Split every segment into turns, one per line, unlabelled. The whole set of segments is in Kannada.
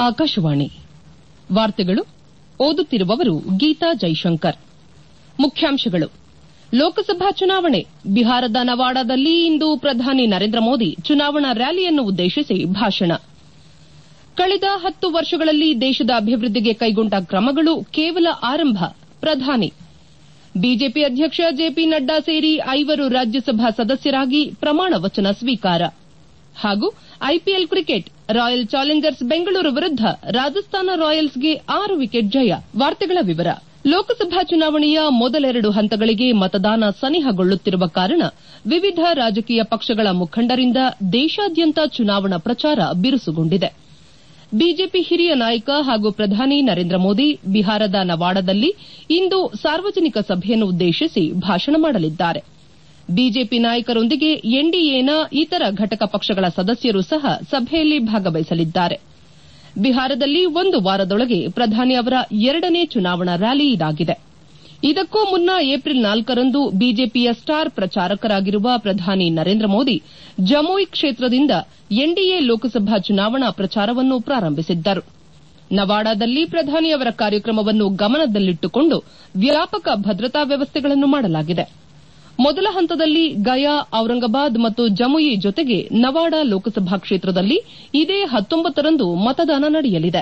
ಆಕಾಶವಾಣಿ ವಾರ್ತೆಗಳು ಓದುತ್ತಿರುವವರು ಗೀತಾ ಜೈಶಂಕರ್ ಮುಖ್ಯಾಂಶಗಳು ಲೋಕಸಭಾ ಚುನಾವಣೆ ಬಿಹಾರದ ನವಾಡಾದಲ್ಲಿ ಇಂದು ಪ್ರಧಾನಿ ನರೇಂದ್ರ ಮೋದಿ ಚುನಾವಣಾ ರ್ಯಾಲಿಯನ್ನು ಉದ್ದೇಶಿಸಿ ಭಾಷಣ ಕಳೆದ ಹತ್ತು ವರ್ಷಗಳಲ್ಲಿ ದೇಶದ ಅಭಿವೃದ್ದಿಗೆ ಕೈಗೊಂಡ ಕ್ರಮಗಳು ಕೇವಲ ಆರಂಭ ಪ್ರಧಾನಿ ಬಿಜೆಪಿ ಅಧ್ಯಕ್ಷ ಜೆಪಿ ನಡ್ಡಾ ಸೇರಿ ಐವರು ರಾಜ್ಯಸಭಾ ಸದಸ್ಯರಾಗಿ ಪ್ರಮಾಣ ವಚನ ಸ್ವೀಕಾರ ಹಾಗೂ IPL cricket royal challengers Bengaluru ವಿರುದ್ದ ರಾಜಸ್ಥಾನ ರಾಯಲ್ಸ್ಗೆ ಆರು ವಿಕೆಟ್ ಜಯ ವಾರ್ತೆಗಳ ವಿವರ ಲೋಕಸಭಾ ಚುನಾವಣೆಯ ಮೊದಲೆರಡು ಹಂತಗಳಿಗೆ ಮತದಾನ ಸನಿಹಗೊಳ್ಳುತ್ತಿರುವ ಕಾರಣ ವಿವಿಧ ರಾಜಕೀಯ ಪಕ್ಷಗಳ ಮುಖಂಡರಿಂದ ದೇಶಾದ್ಯಂತ ಚುನಾವಣಾ ಪ್ರಚಾರ ಬಿರುಸುಗೊಂಡಿದೆ ಬಿಜೆಪಿ ಹಿರಿಯ ನಾಯಕ ಹಾಗೂ ಪ್ರಧಾನಿ ನರೇಂದ್ರ ಮೋದಿ ಬಿಹಾರದ ನವಾಡಾದಲ್ಲಿ ಇಂದು ಸಾರ್ವಜನಿಕ ಸಭೆಯನ್ನು ಉದ್ದೇಶಿಸಿ ಭಾಷಣ ಮಾಡಲಿದ್ದಾರೆ ಬಿಜೆಪಿ ನಾಯಕರೊಂದಿಗೆ ಎನ್ಡಿಎನ ಇತರ ಘಟಕ ಪಕ್ಷಗಳ ಸದಸ್ಯರು ಸಹ ಸಭೆಯಲ್ಲಿ ಭಾಗವಹಿಸಲಿದ್ದಾರೆ ಬಿಹಾರದಲ್ಲಿ ಒಂದು ವಾರದೊಳಗೆ ಪ್ರಧಾನಿ ಅವರ ಎರಡನೇ ಚುನಾವಣಾ ರ್ಯಾಲಿ ಇದಾಗಿದೆ ಇದಕ್ಕೂ ಮುನ್ನ ಏಪ್ರಿಲ್ ನಾಲ್ಕರಂದು ಬಿಜೆಪಿಯ ಸ್ಟಾರ್ ಪ್ರಚಾರಕರಾಗಿರುವ ಪ್ರಧಾನಿ ನರೇಂದ್ರ ಮೋದಿ ಜಮುಯ್ ಕ್ಷೇತ್ರದಿಂದ ಎನ್ಡಿಎ ಲೋಕಸಭಾ ಚುನಾವಣಾ ಪ್ರಚಾರವನ್ನು ಪ್ರಾರಂಭಿಸಿದ್ದರು ನವಾಡಾದಲ್ಲಿ ಪ್ರಧಾನಿ ಅವರ ಕಾರ್ಯಕ್ರಮವನ್ನು ಗಮನದಲ್ಲಿಟ್ಟುಕೊಂಡು ವ್ಯಾಪಕ ಭದ್ರತಾ ವ್ಯವಸ್ಥೆಗಳನ್ನು ಮಾಡಲಾಗಿದೆ ಮೊದಲ ಹಂತದಲ್ಲಿ ಗಯಾ ಔರಂಗಾಬಾದ್ ಮತ್ತು ಜಮುಯಿ ಜೊತೆಗೆ ನವಾಡಾ ಲೋಕಸಭಾ ಕ್ಷೇತ್ರದಲ್ಲಿ ಇದೇ ಹತ್ತೊಂಬತ್ತರಂದು ಮತದಾನ ನಡೆಯಲಿದೆ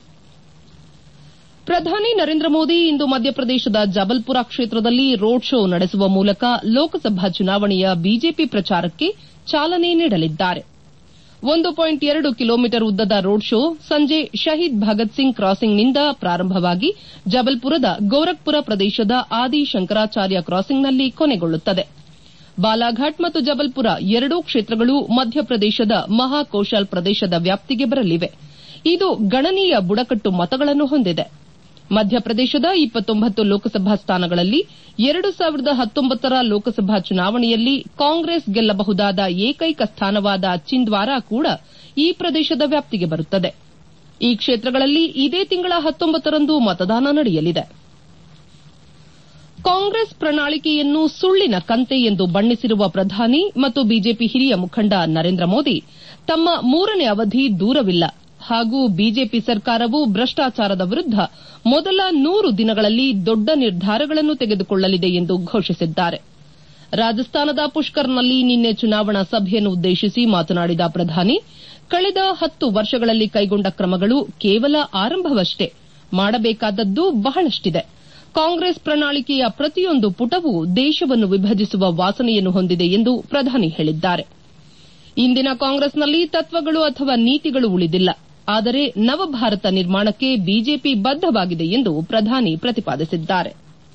ಪ್ರಧಾನಿ ನರೇಂದ್ರ ಮೋದಿ ಇಂದು ಮಧ್ಯಪ್ರದೇಶದ ಜಬಲ್ಪುರ ಕ್ಷೇತ್ರದಲ್ಲಿ ರೋಡ್ ಶೋ ನಡೆಸುವ ಮೂಲಕ ಲೋಕಸಭಾ ಚುನಾವಣೆಯ ಬಿಜೆಪಿ ಪ್ರಚಾರಕ್ಕೆ ಚಾಲನೆ ನೀಡಲಿದ್ದಾರೆ ಒಂದು ಪಾಯಿಂಟ್ ಎರಡು ಕಿಲೋಮೀಟರ್ ಉದ್ದದ ರೋಡ್ ಶೋ ಸಂಜೆ ಶಹೀದ್ ಭಗತ್ ಸಿಂಗ್ ಕ್ರಾಸಿಂಗ್ನಿಂದ ಪ್ರಾರಂಭವಾಗಿ ಜಬಲ್ಪುರದ ಗೋರಖ್ಪುರ ಪ್ರದೇಶದ ಆದಿ ಶಂಕರಾಚಾರ್ಯ ಕ್ರಾಸಿಂಗ್ನಲ್ಲಿ ಕೊನೆಗೊಳ್ಳುತ್ತದೆ ಬಾಲಾಘಾಟ್ ಮತ್ತು ಜಬಲ್ಪುರ ಎರಡೂ ಕ್ಷೇತ್ರಗಳು ಮಧ್ಯಪ್ರದೇಶದ ಮಹಾಕೋಶಾಲ್ ಪ್ರದೇಶದ ವ್ಯಾಪ್ತಿಗೆ ಬರಲಿವೆ ಇದು ಗಣನೀಯ ಬುಡಕಟ್ಟು ಮತಗಳನ್ನು ಹೊಂದಿದೆ ಮಧ್ಯಪ್ರದೇಶದ ಇಪ್ಪತ್ತೊಂಬತ್ತು ಲೋಕಸಭಾ ಸ್ಥಾನಗಳಲ್ಲಿ ಎರಡು ಸಾವಿರದ ಹತ್ತೊಂಬತ್ತರ ಲೋಕಸಭಾ ಚುನಾವಣೆಯಲ್ಲಿ ಕಾಂಗ್ರೆಸ್ ಗೆಲ್ಲಬಹುದಾದ ಏಕೈಕ ಸ್ಥಾನವಾದ ಚಿಂದ್ವಾರ ಕೂಡ ಈ ಪ್ರದೇಶದ ವ್ಯಾಪ್ತಿಗೆ ಬರುತ್ತದೆ ಈ ಕ್ಷೇತ್ರಗಳಲ್ಲಿ ಇದೇ ತಿಂಗಳ ಹತ್ತೊಂಬತ್ತರಂದು ಮತದಾನ ನಡೆಯಲಿದೆ ಕಾಂಗ್ರೆಸ್ ಪ್ರಣಾಳಿಕೆಯನ್ನು ಸುಳ್ಳಿನ ಕಂತೆ ಎಂದು ಬಣ್ಣಿಸಿರುವ ಪ್ರಧಾನಿ ಮತ್ತು ಬಿಜೆಪಿ ಹಿರಿಯ ಮುಖಂಡ ನರೇಂದ್ರ ಮೋದಿ ತಮ್ಮ ಮೂರನೇ ಅವಧಿ ದೂರವಿಲ್ಲ ಹಾಗೂ ಬಿಜೆಪಿ ಸರ್ಕಾರವು ಭ್ರಷ್ಟಾಚಾರದ ವಿರುದ್ದ ಮೊದಲ ನೂರು ದಿನಗಳಲ್ಲಿ ದೊಡ್ಡ ನಿರ್ಧಾರಗಳನ್ನು ತೆಗೆದುಕೊಳ್ಳಲಿದೆ ಎಂದು ಘೋಷಿಸಿದ್ದಾರೆ ರಾಜಸ್ಥಾನದ ಪುಷ್ಕರ್ನಲ್ಲಿ ನಿನ್ನೆ ಚುನಾವಣಾ ಸಭೆಯನ್ನು ಉದ್ದೇಶಿಸಿ ಮಾತನಾಡಿದ ಪ್ರಧಾನಿ ಕಳೆದ ಹತ್ತು ವರ್ಷಗಳಲ್ಲಿ ಕೈಗೊಂಡ ಕ್ರಮಗಳು ಕೇವಲ ಆರಂಭವಷ್ಟೇ ಮಾಡಬೇಕಾದದ್ದು ಬಹಳಷ್ಟಿದೆ ಕಾಂಗ್ರೆಸ್ ಪ್ರಣಾಳಿಕೆಯ ಪ್ರತಿಯೊಂದು ಪುಟವೂ ದೇಶವನ್ನು ವಿಭಜಿಸುವ ವಾಸನೆಯನ್ನು ಹೊಂದಿದೆ ಎಂದು ಪ್ರಧಾನಿ ಹೇಳಿದ್ದಾರೆ ಇಂದಿನ ಕಾಂಗ್ರೆಸ್ನಲ್ಲಿ ತತ್ವಗಳು ಅಥವಾ ನೀತಿಗಳು ಉಳಿದಿಲ್ಲ ಆದರೆ ನವಭಾರತ ನಿರ್ಮಾಣಕ್ಕೆ ಬಿಜೆಪಿ ಬದ್ದವಾಗಿದೆ ಎಂದು ಪ್ರಧಾನಿ ಪ್ರತಿಪಾದಿಸಿದ್ದಾರೆ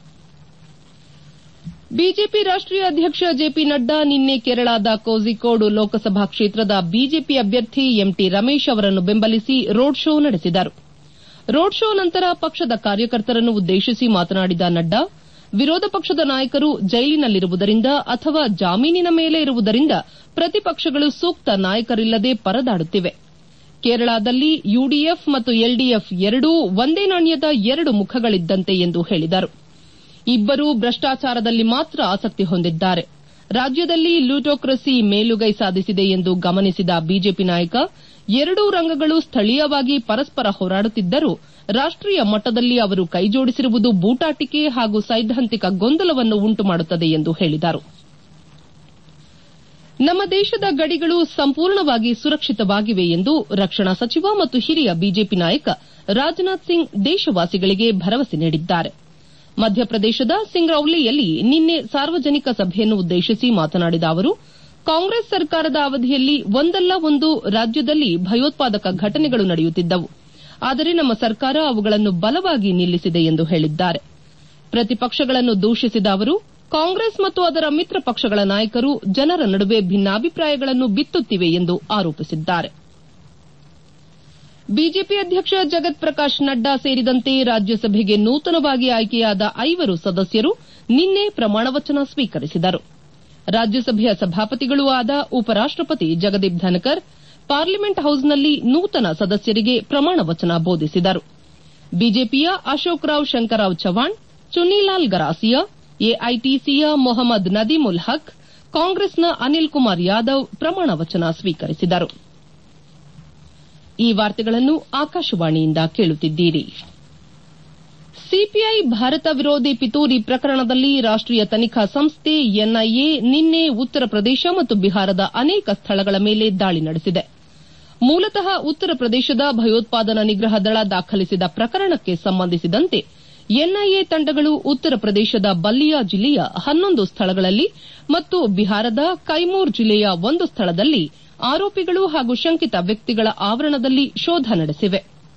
ಬಿಜೆಪಿ ರಾಷ್ಟೀಯ ಅಧ್ಯಕ್ಷ ಜೆಪಿ ನಡ್ಡಾ ನಿನ್ನೆ ಕೇರಳದ ಕೋಝಿಕೋಡ್ ಲೋಕಸಭಾ ಕ್ಷೇತ್ರದ ಬಿಜೆಪಿ ಅಭ್ಯರ್ಥಿ ಎಂಟಿ ರಮೇಶ್ ಅವರನ್ನು ಬೆಂಬಲಿಸಿ ರೋಡ್ ಶೋ ನಡೆಸಿದರು ರೋಡ್ ಶೋ ನಂತರ ಪಕ್ಷದ ಕಾರ್ಯಕರ್ತರನ್ನು ಉದ್ದೇಶಿಸಿ ಮಾತನಾಡಿದ ನಡ್ಡಾ ವಿರೋಧ ಪಕ್ಷದ ನಾಯಕರು ಜೈಲಿನಲ್ಲಿರುವುದರಿಂದ ಅಥವಾ ಜಾಮೀನಿನ ಮೇಲೆ ಇರುವುದರಿಂದ ಪ್ರತಿಪಕ್ಷಗಳು ಸೂಕ್ತ ನಾಯಕರಿಲ್ಲದೆ ಪರದಾಡುತ್ತಿವೆ ಕೇರಳದಲ್ಲಿ ಯುಡಿಎಫ್ ಮತ್ತು ಎಲ್ಡಿಎಫ್ ಎರಡೂ ಒಂದೇ ನಾಣ್ಯದ ಎರಡು ಮುಖಗಳಿದ್ದಂತೆ ಎಂದು ಹೇಳಿದರು ಇಬ್ಬರೂ ಭ್ರಷ್ಟಾಚಾರದಲ್ಲಿ ಮಾತ್ರ ಆಸಕ್ತಿ ಹೊಂದಿದ್ದಾರೆ ರಾಜ್ಯದಲ್ಲಿ ಲ್ಯೂಟೋಕ್ರಸಿ ಮೇಲುಗೈ ಸಾಧಿಸಿದೆ ಎಂದು ಗಮನಿಸಿದ ಬಿಜೆಪಿ ನಾಯಕ ಎರಡೂ ರಂಗಗಳು ಸ್ಥಳೀಯವಾಗಿ ಪರಸ್ಪರ ಹೋರಾಡುತ್ತಿದ್ದರೂ ರಾಷ್ಟೀಯ ಮಟ್ಟದಲ್ಲಿ ಅವರು ಕೈಜೋಡಿಸಿರುವುದು ಬೂಟಾಟಿಕೆ ಹಾಗೂ ಸೈದ್ದಾಂತಿಕ ಗೊಂದಲವನ್ನು ಉಂಟುಮಾಡುತ್ತದೆ ಎಂದು ಹೇಳಿದರು ನಮ್ಮ ದೇಶದ ಗಡಿಗಳು ಸಂಪೂರ್ಣವಾಗಿ ಸುರಕ್ಷಿತವಾಗಿವೆ ಎಂದು ರಕ್ಷಣಾ ಸಚಿವ ಮತ್ತು ಹಿರಿಯ ಬಿಜೆಪಿ ನಾಯಕ ರಾಜನಾಥ್ ಸಿಂಗ್ ದೇಶವಾಸಿಗಳಿಗೆ ಭರವಸೆ ನೀಡಿದ್ದಾರೆ ಮಧ್ಯಪ್ರದೇಶದ ಸಿಂಗ್ರೌಲಿಯಲ್ಲಿ ನಿನ್ನೆ ಸಾರ್ವಜನಿಕ ಸಭೆಯನ್ನು ಉದ್ದೇಶಿಸಿ ಮಾತನಾಡಿದ ಅವರು ಕಾಂಗ್ರೆಸ್ ಸರ್ಕಾರದ ಅವಧಿಯಲ್ಲಿ ಒಂದಲ್ಲ ಒಂದು ರಾಜ್ಯದಲ್ಲಿ ಭಯೋತ್ಪಾದಕ ಘಟನೆಗಳು ನಡೆಯುತ್ತಿದ್ದವು ಆದರೆ ನಮ್ಮ ಸರ್ಕಾರ ಅವುಗಳನ್ನು ಬಲವಾಗಿ ನಿಲ್ಲಿಸಿದೆ ಎಂದು ಹೇಳಿದ್ದಾರೆ ಪ್ರತಿಪಕ್ಷಗಳನ್ನು ದೂಷಿಸಿದ ಅವರು ಕಾಂಗ್ರೆಸ್ ಮತ್ತು ಅದರ ಮಿತ್ರ ಪಕ್ಷಗಳ ನಾಯಕರು ಜನರ ನಡುವೆ ಭಿನ್ನಾಭಿಪ್ರಾಯಗಳನ್ನು ಬಿತ್ತುತ್ತಿವೆ ಎಂದು ಆರೋಪಿಸಿದ್ದಾರೆ ಬಿಜೆಪಿ ಅಧ್ಯಕ್ಷ ಜಗತ್ ಪ್ರಕಾಶ್ ನಡ್ಡಾ ಸೇರಿದಂತೆ ರಾಜ್ಯಸಭೆಗೆ ನೂತನವಾಗಿ ಆಯ್ಕೆಯಾದ ಐವರು ಸದಸ್ಯರು ನಿನ್ನೆ ಪ್ರಮಾಣವಚನ ಸ್ವೀಕರಿಸಿದರು ರಾಜ್ಯಸಭೆಯ ಸಭಾಪತಿಗಳೂ ಆದ ಉಪರಾಷ್ಟಪತಿ ಜಗದೀಪ್ ಧನ್ಕರ್ ಪಾರ್ಲಿಮೆಂಟ್ ಹೌಸ್ನಲ್ಲಿ ನೂತನ ಸದಸ್ಯರಿಗೆ ಪ್ರಮಾಣ ವಚನ ಬೋಧಿಸಿದರು ಬಿಜೆಪಿಯ ಅಶೋಕ್ ರಾವ್ ಶಂಕರ್ರಾವ್ ಚವಾಣ್ ಚುನ್ನಿಲಾಲ್ ಗರಾಸಿಯಾ ಎಐಟಿಸಿಯ ಮೊಹಮ್ಮದ್ ನದೀಮುಲ್ ಹಕ್ ಕಾಂಗ್ರೆಸ್ನ ಅನಿಲ್ ಕುಮಾರ್ ಯಾದವ್ ಪ್ರಮಾಣ ವಚನ ಸ್ವೀಕರಿಸಿದರು ಈ ವಾರ್ತೆಗಳನ್ನು ಆಕಾಶವಾಣಿಯಿಂದ ಕೇಳುತ್ತಿದ್ದೀರಿ ಸಿಪಿಐ ಭಾರತ ವಿರೋಧಿ ಪಿತೂರಿ ಪ್ರಕರಣದಲ್ಲಿ ರಾಷ್ಟೀಯ ತನಿಖಾ ಸಂಸ್ಥೆ ಎನ್ಐಎ ನಿನ್ನೆ ಉತ್ತರ ಪ್ರದೇಶ ಮತ್ತು ಬಿಹಾರದ ಅನೇಕ ಸ್ಥಳಗಳ ಮೇಲೆ ದಾಳಿ ನಡೆಸಿದೆ ಮೂಲತಃ ಉತ್ತರ ಪ್ರದೇಶದ ಭಯೋತ್ಪಾದನಾ ನಿಗ್ರಹ ದಳ ದಾಖಲಿಸಿದ ಪ್ರಕರಣಕ್ಕೆ ಸಂಬಂಧಿಸಿದಂತೆ ಎನ್ಐಎ ತಂಡಗಳು ಉತ್ತರ ಪ್ರದೇಶದ ಬಲ್ಲಿಯಾ ಜಿಲ್ಲೆಯ ಹನ್ನೊಂದು ಸ್ಥಳಗಳಲ್ಲಿ ಮತ್ತು ಬಿಹಾರದ ಕೈಮೂರ್ ಜಿಲ್ಲೆಯ ಒಂದು ಸ್ಥಳದಲ್ಲಿ ಆರೋಪಿಗಳು ಹಾಗೂ ಶಂಕಿತ ವ್ಯಕ್ತಿಗಳ ಆವರಣದಲ್ಲಿ ಶೋಧ ನಡೆಸಿವೆ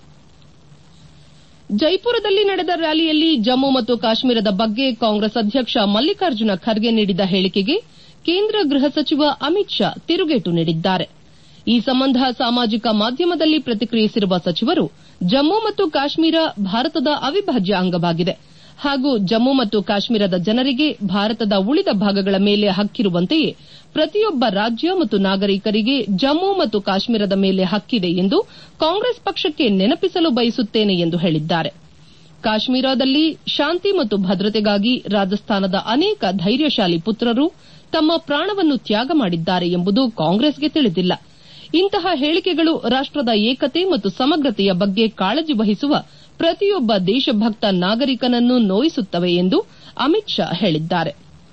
ಜೈಪುರದಲ್ಲಿ ನಡೆದ ರ್ಯಾಲಿಯಲ್ಲಿ ಜಮ್ಮು ಮತ್ತು ಕಾಶ್ಮೀರದ ಬಗ್ಗೆ ಕಾಂಗ್ರೆಸ್ ಅಧ್ಯಕ್ಷ ಮಲ್ಲಿಕಾರ್ಜುನ ಖರ್ಗೆ ನೀಡಿದ ಹೇಳಿಕೆಗೆ ಕೇಂದ್ರ ಗೃಹ ಸಚಿವ ಅಮಿತ್ ಶಾ ತಿರುಗೇಟು ನೀಡಿದ್ದಾರೆ ಈ ಸಂಬಂಧ ಸಾಮಾಜಿಕ ಮಾಧ್ಯಮದಲ್ಲಿ ಪ್ರತಿಕ್ರಿಯಿಸಿರುವ ಸಚಿವರು ಜಮ್ಮು ಮತ್ತು ಕಾಶ್ಮೀರ ಭಾರತದ ಅವಿಭಾಜ್ಯ ಅಂಗವಾಗಿದೆ ಹಾಗೂ ಜಮ್ಮು ಮತ್ತು ಕಾಶ್ಮೀರದ ಜನರಿಗೆ ಭಾರತದ ಉಳಿದ ಭಾಗಗಳ ಮೇಲೆ ಹಕ್ಕಿರುವಂತೆಯೇ ಪ್ರತಿಯೊಬ್ಬ ರಾಜ್ಯ ಮತ್ತು ನಾಗರಿಕರಿಗೆ ಜಮ್ಮು ಮತ್ತು ಕಾಶ್ಮೀರದ ಮೇಲೆ ಹಕ್ಕಿದೆ ಎಂದು ಕಾಂಗ್ರೆಸ್ ಪಕ್ಷಕ್ಕೆ ನೆನಪಿಸಲು ಬಯಸುತ್ತೇನೆ ಎಂದು ಹೇಳಿದ್ದಾರೆ ಕಾಶ್ಮೀರದಲ್ಲಿ ಶಾಂತಿ ಮತ್ತು ಭದ್ರತೆಗಾಗಿ ರಾಜಸ್ಥಾನದ ಅನೇಕ ಧೈರ್ಯಶಾಲಿ ಪುತ್ರರು ತಮ್ಮ ಪ್ರಾಣವನ್ನು ತ್ಯಾಗ ಮಾಡಿದ್ದಾರೆ ಎಂಬುದು ಕಾಂಗ್ರೆಸ್ಗೆ ತಿಳಿದಿಲ್ಲ ಇಂತಹ ಹೇಳಿಕೆಗಳು ರಾಷ್ಟದ ಏಕತೆ ಮತ್ತು ಸಮಗ್ರತೆಯ ಬಗ್ಗೆ ಕಾಳಜಿ ವಹಿಸುವ ಪ್ರತಿಯೊಬ್ಬ ದೇಶಭಕ್ತ ನಾಗರಿಕನನ್ನು ನೋಯಿಸುತ್ತವೆ ಎಂದು ಅಮಿತ್ ಶಾ ಹೇಳಿದ್ದಾರೆ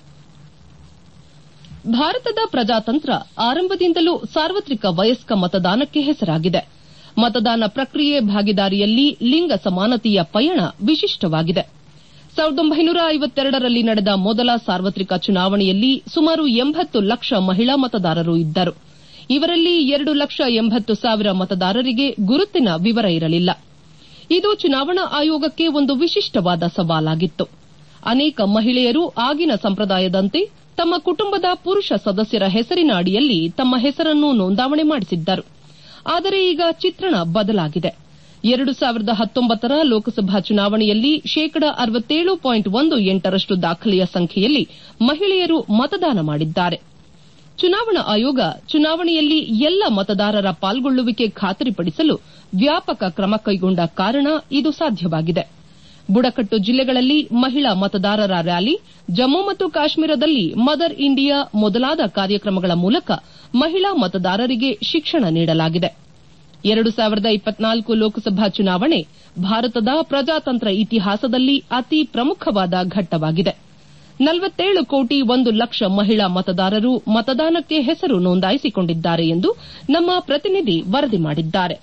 ಭಾರತದ ಪ್ರಜಾತಂತ್ರ ಆರಂಭದಿಂದಲೂ ಸಾರ್ವತ್ರಿಕ ವಯಸ್ಕ ಮತದಾನಕ್ಕೆ ಹೆಸರಾಗಿದೆ ಮತದಾನ ಪ್ರಕ್ರಿಯೆ ಭಾಗಿದಾರಿಯಲ್ಲಿ ಲಿಂಗ ಸಮಾನತೆಯ ಪಯಣ ವಿಶಿಷ್ಟವಾಗಿದೆ ಸಾವಿರದ ಒಂಬೈನೂರ ಐವತ್ತೆರಡರಲ್ಲಿ ನಡೆದ ಮೊದಲ ಸಾರ್ವತ್ರಿಕ ಚುನಾವಣೆಯಲ್ಲಿ ಸುಮಾರು ಎಂಬತ್ತು ಲಕ್ಷ ಮಹಿಳಾ ಮತದಾರರು ಇದ್ದರು ಇವರಲ್ಲಿ ಎರಡು ಲಕ್ಷ ಎಂಬತ್ತು ಸಾವಿರ ಮತದಾರರಿಗೆ ಗುರುತಿನ ವಿವರ ಇರಲಿಲ್ಲ ಇದು ಚುನಾವಣಾ ಆಯೋಗಕ್ಕೆ ಒಂದು ವಿಶಿಷ್ಟವಾದ ಸವಾಲಾಗಿತ್ತು ಅನೇಕ ಮಹಿಳೆಯರು ಆಗಿನ ಸಂಪ್ರದಾಯದಂತೆ ತಮ್ಮ ಕುಟುಂಬದ ಪುರುಷ ಸದಸ್ಯರ ಹೆಸರಿನ ಅಡಿಯಲ್ಲಿ ತಮ್ಮ ಹೆಸರನ್ನು ನೋಂದಾವಣೆ ಮಾಡಿಸಿದ್ದರು ಆದರೆ ಈಗ ಚಿತ್ರಣ ಬದಲಾಗಿದೆ ಎರಡು ಸಾವಿರದ ಹತ್ತೊಂಬತ್ತರ ಲೋಕಸಭಾ ಚುನಾವಣೆಯಲ್ಲಿ ಶೇಕಡ ಅರವತ್ತೇಳು ಪಾಯಿಂಟ್ ಒಂದು ಎಂಟರಷ್ಟು ದಾಖಲೆಯ ಸಂಖ್ಯೆಯಲ್ಲಿ ಮಹಿಳೆಯರು ಮತದಾನ ಮಾಡಿದ್ದಾರೆ ಚುನಾವಣಾ ಆಯೋಗ ಚುನಾವಣೆಯಲ್ಲಿ ಎಲ್ಲ ಮತದಾರರ ಪಾಲ್ಗೊಳ್ಳುವಿಕೆ ಖಾತರಿಪಡಿಸಲು ವ್ಯಾಪಕ ಕ್ರಮ ಕೈಗೊಂಡ ಕಾರಣ ಇದು ಸಾಧ್ಯವಾಗಿದೆ ಬುಡಕಟ್ಟು ಜಿಲ್ಲೆಗಳಲ್ಲಿ ಮಹಿಳಾ ಮತದಾರರ ರ್ಯಾಲಿ ಜಮ್ಮು ಮತ್ತು ಕಾಶ್ಮೀರದಲ್ಲಿ ಮದರ್ ಇಂಡಿಯಾ ಮೊದಲಾದ ಕಾರ್ಯಕ್ರಮಗಳ ಮೂಲಕ ಮಹಿಳಾ ಮತದಾರರಿಗೆ ಶಿಕ್ಷಣ ನೀಡಲಾಗಿದೆ ಎರಡು ಸಾವಿರದ ಇಪ್ಪತ್ನಾಲ್ಕು ಲೋಕಸಭಾ ಚುನಾವಣೆ ಭಾರತದ ಪ್ರಜಾತಂತ್ರ ಇತಿಹಾಸದಲ್ಲಿ ಅತಿ ಪ್ರಮುಖವಾದ ಘಟ್ಟವಾಗಿದೆ ನಲವತ್ತೇಳು ಕೋಟಿ ಒಂದು ಲಕ್ಷ ಮಹಿಳಾ ಮತದಾರರು ಮತದಾನಕ್ಕೆ ಹೆಸರು ನೋಂದಾಯಿಸಿಕೊಂಡಿದ್ದಾರೆ ಎಂದು ನಮ್ಮ ಪ್ರತಿನಿಧಿ ವರದಿ ಮಾಡಿದ್ದಾರೆ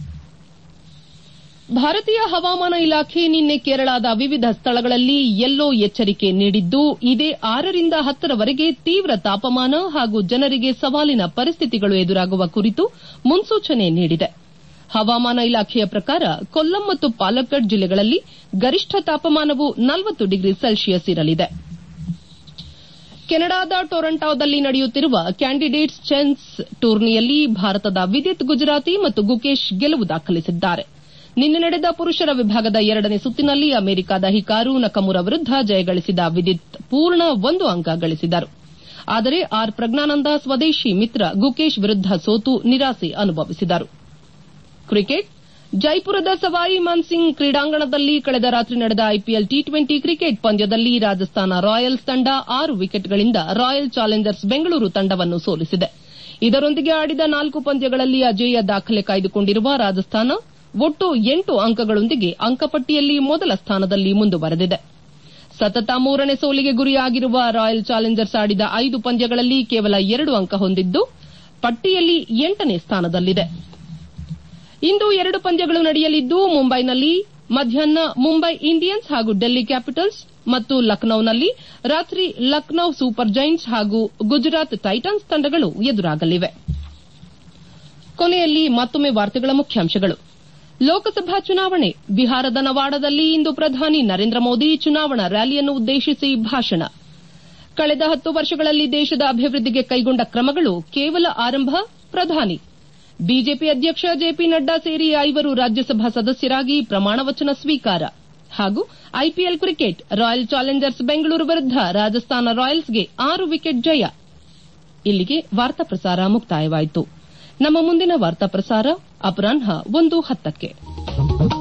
ಭಾರತೀಯ ಹವಾಮಾನ ಇಲಾಖೆ ನಿನ್ನೆ ಕೇರಳದ ವಿವಿಧ ಸ್ಥಳಗಳಲ್ಲಿ ಯೆಲ್ಲೋ ಎಚ್ಚರಿಕೆ ನೀಡಿದ್ದು ಇದೇ ಆರರಿಂದ ಹತ್ತರವರೆಗೆ ತೀವ್ರ ತಾಪಮಾನ ಹಾಗೂ ಜನರಿಗೆ ಸವಾಲಿನ ಪರಿಸ್ಥಿತಿಗಳು ಎದುರಾಗುವ ಕುರಿತು ಮುನ್ಸೂಚನೆ ನೀಡಿದೆ ಹವಾಮಾನ ಇಲಾಖೆಯ ಪ್ರಕಾರ ಕೊಲ್ಲಂ ಮತ್ತು ಪಾಲಕ್ಕಡ್ ಜಿಲ್ಲೆಗಳಲ್ಲಿ ಗರಿಷ್ಠ ತಾಪಮಾನವು ನಲವತ್ತು ಡಿಗ್ರಿ ಸೆಲ್ಸಿಯಸ್ ಇರಲಿದೆ ಕೆನಡಾದ ಟೊರಂಟೊದಲ್ಲಿ ನಡೆಯುತ್ತಿರುವ ಕ್ಯಾಂಡಿಡೇಟ್ಸ್ ಚೆಸ್ ಟೂರ್ನಿಯಲ್ಲಿ ಭಾರತದ ವಿದಿತ್ ಗುಜರಾತಿ ಮತ್ತು ಗುಕೇಶ್ ಗೆಲುವು ದಾಖಲಿಸಿದ್ದಾರೆ ನಿನ್ನೆ ನಡೆದ ಪುರುಷರ ವಿಭಾಗದ ಎರಡನೇ ಸುತ್ತಿನಲ್ಲಿ ಅಮೆರಿಕದ ಹಿಕಾರು ನಕಮುರ ವಿರುದ್ದ ಜಯಗಳಿಸಿದ ವಿದಿತ್ ಪೂರ್ಣ ಒಂದು ಅಂಕ ಗಳಿಸಿದರು ಆದರೆ ಆರ್ ಪ್ರಜ್ಞಾನಂದ ಸ್ವದೇಶಿ ಮಿತ್ರ ಗುಕೇಶ್ ವಿರುದ್ದ ಸೋತು ನಿರಾಸೆ ಅನುಭವಿಸಿದರು ಕ್ರಿಕೆಟ್ ಜೈಪುರದ ಸವಾಯಿ ಮಾನ್ಸಿಂಗ್ ಕ್ರೀಡಾಂಗಣದಲ್ಲಿ ಕಳೆದ ರಾತ್ರಿ ನಡೆದ ಐಪಿಎಲ್ ಟಿ ಟ್ವೆಂಟಿ ಕ್ರಿಕೆಟ್ ಪಂದ್ಯದಲ್ಲಿ ರಾಜಸ್ಥಾನ ರಾಯಲ್ಸ್ ತಂಡ ಆರು ವಿಕೆಟ್ಗಳಿಂದ ರಾಯಲ್ ಚಾಲೆಂಜರ್ಸ್ ಬೆಂಗಳೂರು ತಂಡವನ್ನು ಸೋಲಿಸಿದೆ ಇದರೊಂದಿಗೆ ಆಡಿದ ನಾಲ್ಕು ಪಂದ್ಯಗಳಲ್ಲಿ ಅಜೇಯ ದಾಖಲೆ ಕಾಯ್ದುಕೊಂಡಿರುವ ರಾಜಸ್ಥಾನ ಒಟ್ಟು ಎಂಟು ಅಂಕಗಳೊಂದಿಗೆ ಅಂಕಪಟ್ಟಿಯಲ್ಲಿ ಮೊದಲ ಸ್ಥಾನದಲ್ಲಿ ಮುಂದುವರೆದಿದೆ ಸತತ ಮೂರನೇ ಸೋಲಿಗೆ ಗುರಿಯಾಗಿರುವ ರಾಯಲ್ ಚಾಲೆಂಜರ್ಸ್ ಆಡಿದ ಐದು ಪಂದ್ಯಗಳಲ್ಲಿ ಕೇವಲ ಎರಡು ಅಂಕ ಹೊಂದಿದ್ದು ಪಟ್ಟಿಯಲ್ಲಿ ಎಂಟನೇ ಸ್ಥಾನದಲ್ಲಿದೆ ಇಂದು ಎರಡು ಪಂದ್ಯಗಳು ನಡೆಯಲಿದ್ದು ಮುಂಬೈನಲ್ಲಿ ಮಧ್ಯಾಹ್ನ ಮುಂಬೈ ಇಂಡಿಯನ್ಸ್ ಹಾಗೂ ಡೆಲ್ಲಿ ಕ್ಯಾಪಿಟಲ್ಸ್ ಮತ್ತು ಲಖನೌನಲ್ಲಿ ರಾತ್ರಿ ಲಖನೌ ಸೂಪರ್ ಜೈಂಟ್ಸ್ ಹಾಗೂ ಗುಜರಾತ್ ಟೈಟನ್ಸ್ ತಂಡಗಳು ಎದುರಾಗಲಿವೆ ಕೊನೆಯಲ್ಲಿ ಮತ್ತೊಮ್ಮೆ ವಾರ್ತೆಗಳ ಮುಖ್ಯಾಂಶಗಳು ಲೋಕಸಭಾ ಚುನಾವಣೆ ಬಿಹಾರದ ನವಾಡದಲ್ಲಿ ಇಂದು ಪ್ರಧಾನಿ ನರೇಂದ್ರ ಮೋದಿ ಚುನಾವಣಾ ರ್ಯಾಲಿಯನ್ನು ಉದ್ದೇಶಿಸಿ ಭಾಷಣ ಕಳೆದ ಹತ್ತು ವರ್ಷಗಳಲ್ಲಿ ದೇಶದ ಅಭಿವೃದ್ಧಿಗೆ ಕೈಗೊಂಡ ಕ್ರಮಗಳು ಕೇವಲ ಆರಂಭ ಪ್ರಧಾನಿ ಬಿಜೆಪಿ ಅಧ್ಯಕ್ಷ ಜೆಪಿ ನಡ್ಡಾ ಸೇರಿ ಐವರು ರಾಜ್ಯಸಭಾ ಸದಸ್ಯರಾಗಿ ಪ್ರಮಾಣವಚನ ಸ್ವೀಕಾರ ಹಾಗೂ IPL cricket royal challengers Bengaluru ವಿರುದ್ದ ರಾಜಸ್ಥಾನ ರಾಯಲ್ಸ್ಗೆ ಆರು ವಿಕೆಟ್ ಜಯ ಇಲ್ಲಿಗೆ ವಾರ್ತಾ ಪ್ರಸಾರ ಮುಕ್ತಾಯವಾಯಿತು ನಮ್ಮ ಮುಂದಿನ ವಾರ್ತಾ ಪ್ರಸಾರ ಅಪರಾಹ್ನ ಒಂದು ಹತ್ತಕ್ಕೆ